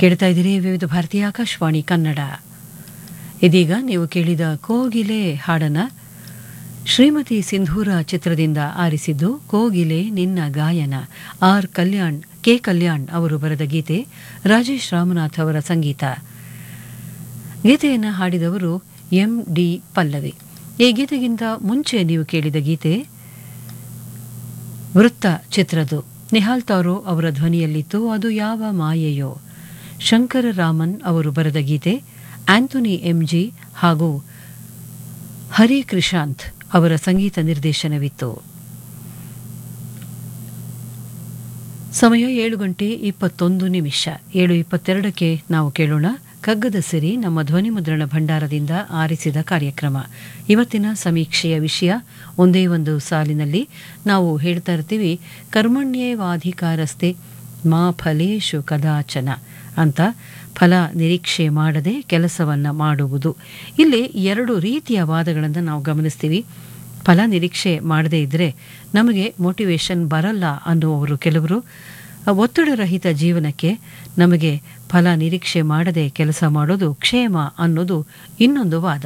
ಕೇಳ್ತಾ ಇದ್ದೀರಿ ವಿವಿಧ ಭಾರತೀಯ ಆಕಾಶವಾಣಿ ಕನ್ನಡ ಇದೀಗ ನೀವು ಕೇಳಿದ ಕೋಗಿಲೆ ಹಾಡನ ಶ್ರೀಮತಿ ಸಿಂಧೂರ ಚಿತ್ರದಿಂದ ಆರಿಸಿದ್ದು ಕೋಗಿಲೆ ನಿನ್ನ ಗಾಯನ ಆರ್ ಕಲ್ಯಾಣ್ ಕೆ ಕಲ್ಯಾಣ್ ಅವರು ಬರೆದ ಗೀತೆ ರಾಜೇಶ್ ರಾಮನಾಥ್ ಅವರ ಸಂಗೀತ ಗೀತೆಯನ್ನು ಹಾಡಿದವರು ಎಂ ಡಿ ಪಲ್ಲವಿ ಈ ಗೀತೆಗಿಂತ ಮುಂಚೆ ನೀವು ಕೇಳಿದ ಗೀತೆ ವೃತ್ತ ಚಿತ್ರದ್ದು ನಿಹಾಲ್ ತಾರೋ ಅವರ ಧ್ವನಿಯಲ್ಲಿತ್ತು ಅದು ಯಾವ ಮಾಯೆಯೋ ಶಂಕರ ರಾಮನ್ ಅವರು ಬರೆದ ಗೀತೆ ಆಂಥೋನಿ ಎಂಜಿ ಹಾಗೂ ಹರಿ ಕ್ರಿಶಾಂತ್ ಅವರ ಸಂಗೀತ ನಿರ್ದೇಶನವಿತ್ತು ಸಮಯ ಏಳು ಗಂಟೆ ಇಪ್ಪತ್ತೊಂದು ನಿಮಿಷ ಏಳು ಇಪ್ಪತ್ತೆರಡಕ್ಕೆ ನಾವು ಕೇಳೋಣ ಕಗ್ಗದ ಸಿರಿ ನಮ್ಮ ಧ್ವನಿ ಮುದ್ರಣ ಭಂಡಾರದಿಂದ ಆರಿಸಿದ ಕಾರ್ಯಕ್ರಮ ಇವತ್ತಿನ ಸಮೀಕ್ಷೆಯ ವಿಷಯ ಒಂದೇ ಒಂದು ಸಾಲಿನಲ್ಲಿ ನಾವು ಹೇಳ್ತಾ ಇರ್ತೀವಿ ಕರ್ಮಣ್ಯೇವಾಧಿಕಾರಸ್ತೆ ಮಾ ಫಲೇಶು ಕದಾಚನ ಅಂತ ಫಲ ನಿರೀಕ್ಷೆ ಮಾಡದೆ ಕೆಲಸವನ್ನ ಮಾಡುವುದು ಇಲ್ಲಿ ಎರಡು ರೀತಿಯ ವಾದಗಳನ್ನು ನಾವು ಗಮನಿಸ್ತೀವಿ ಫಲ ನಿರೀಕ್ಷೆ ಮಾಡದೇ ಇದ್ದರೆ ನಮಗೆ ಮೋಟಿವೇಶನ್ ಬರಲ್ಲ ಅನ್ನುವರು ಕೆಲವರು ಒತ್ತಡರಹಿತ ಜೀವನಕ್ಕೆ ನಮಗೆ ಫಲ ನಿರೀಕ್ಷೆ ಮಾಡದೆ ಕೆಲಸ ಮಾಡೋದು ಕ್ಷೇಮ ಅನ್ನೋದು ಇನ್ನೊಂದು ವಾದ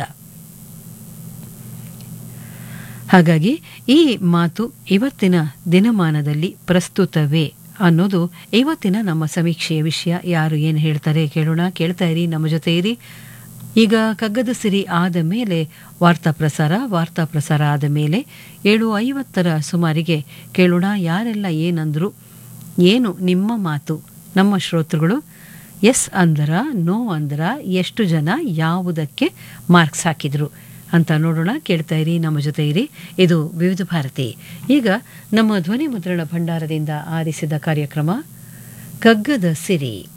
ಹಾಗಾಗಿ ಈ ಮಾತು ಇವತ್ತಿನ ದಿನಮಾನದಲ್ಲಿ ಪ್ರಸ್ತುತವೇ ಅನ್ನೋದು ಇವತ್ತಿನ ನಮ್ಮ ಸಮೀಕ್ಷೆಯ ವಿಷಯ ಯಾರು ಏನು ಹೇಳ್ತಾರೆ ಕೇಳೋಣ ಕೇಳ್ತಾ ಇರಿ ನಮ್ಮ ಜೊತೆ ಇರಿ ಈಗ ಕಗ್ಗದ ಸಿರಿ ಆದ ಮೇಲೆ ವಾರ್ತಾ ಪ್ರಸಾರ ವಾರ್ತಾ ಪ್ರಸಾರ ಆದ ಮೇಲೆ ಏಳು ಐವತ್ತರ ಸುಮಾರಿಗೆ ಕೇಳೋಣ ಯಾರೆಲ್ಲ ಏನಂದ್ರು ಏನು ನಿಮ್ಮ ಮಾತು ನಮ್ಮ ಶ್ರೋತೃಗಳು ಎಸ್ ಅಂದರ ನೋ ಅಂದರ ಎಷ್ಟು ಜನ ಯಾವುದಕ್ಕೆ ಮಾರ್ಕ್ಸ್ ಹಾಕಿದ್ರು ಅಂತ ನೋಡೋಣ ಕೇಳ್ತಾ ಇರಿ ನಮ್ಮ ಜೊತೆ ಇರಿ ಇದು ವಿವಿಧ ಭಾರತಿ ಈಗ ನಮ್ಮ ಧ್ವನಿ ಮುದ್ರಣ ಭಂಡಾರದಿಂದ ಆರಿಸಿದ ಕಾರ್ಯಕ್ರಮ ಕಗ್ಗದ ಸಿರಿ